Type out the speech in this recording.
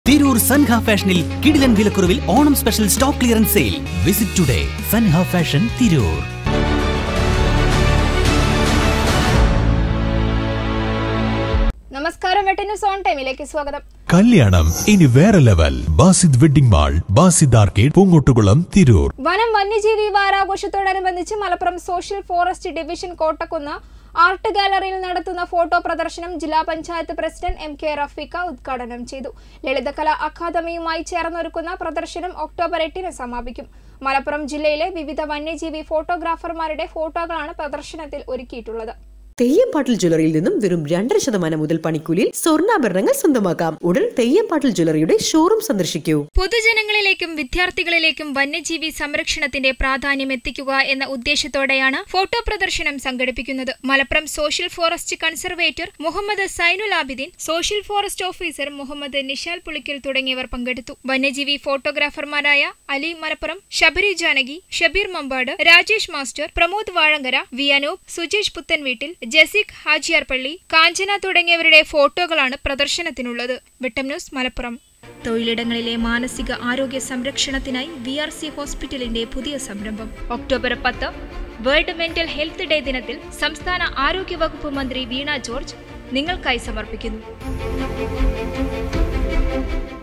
തിരൂർ സൻഹ ഫാഷനിൽ കിടിലൻ വിലക്കുറവിൽ Onam special stock clearance sale visit today Sanha fashion Tirur നമസ്കാരം വെട്ട ന്യൂസ് ഓൺ ടൈമിലേക്ക് സ്വാഗതം കല്യാണം ഇനി വേറെ level Basid wedding mall Basid arcade Poongottukulam Tirur വനം വന്യജീവി വാരാഘോഷത്തോടനുബന്ധിച്ച് Malappuram social forest division Kottakkunnu art ഗാലറിയിൽ നടത്തുന്ന ഫോട്ടോ പ്രദർശനം ജില്ലാ panchayat president M K Rafeeq ഉദ്ഘാടനം ചെയ്തു ലളിതകലാ അക്കാദമിയുമായി ചേർന്നൊരുക്കുന്ന പ്രദർശനം ഒക്ടോബർ എട്ടിന് സമാപിക്കും മലപ്പുറം ജില്ലയിലെ വിവിധ വന്യജീവി ഫോട്ടോഗ്രാഫർമാരുടെ ഫോട്ടോകളാണ് പ്രദർശനത്തിൽ ഒരുക്കിയിട്ടുള്ളത് തെയ്യംപാട്ടിൽ ജ്വല്ലറിയിൽ നിന്നും വെറും രണ്ടര ശതമാനം മുതൽ പണിക്കൂലിയിൽ സ്വർണ്ണാഭരണങ്ങൾ സ്വന്തമാക്കാം ഉടൻ തെയ്യംപാട്ടിൽ ജ്വല്ലറിയുടെ ഷോറൂം സന്ദർശിക്കൂ പൊതുജനങ്ങളിലേക്കും വിദ്യാർത്ഥികളിലേക്കും വന്യജീവി സംരക്ഷണത്തിന്റെ പ്രാധാന്യം എത്തിക്കുക എന്ന ഉദ്ദേശത്തോടെയാണ് ഫോട്ടോ പ്രദർശനം സംഘടിപ്പിക്കുന്നത് Malappuram social forest conservator Muhammad Sainul Abideen social forest officer Muhammad Nishal Pulikkal തുടങ്ങിയവർ പങ്കെടുത്തു വന്യജീവി ഫോട്ടോഗ്രാഫർമാരായ അലി മലപ്പുറം ശബരി ജാനകി ഷബീർ മമ്പാട് രാജേഷ് മാസ്റ്റർ പ്രമോദ് വാഴങ്കര വി അനൂപ് സുജേഷ് പുത്തൻവീട്ടിൽ ജസിക് ഹാജിയാർപള്ളി കാഞ്ചന തുടങ്ങിയവരുടെ ഫോട്ടോകളാണ് പ്രദർശനത്തിനുള്ളത് വെട്ടം ന്യൂസ് മലപ്പുറം തൊഴിലിടങ്ങളിലെ മാനസിക ആരോഗ്യ സംരക്ഷണത്തിനായി വി ആർ സി ഹോസ്പിറ്റലിന്റെ പുതിയ സംരംഭം ഒക്ടോബർ പത്ത് വേൾഡ് മെന്റൽ ഹെൽത്ത് ഡേ ദിനത്തിൽ സംസ്ഥാന ആരോഗ്യ വകുപ്പ് മന്ത്രി വീണ ജോർജ് നിങ്ങൾക്കായി സമർപ്പിക്കുന്നു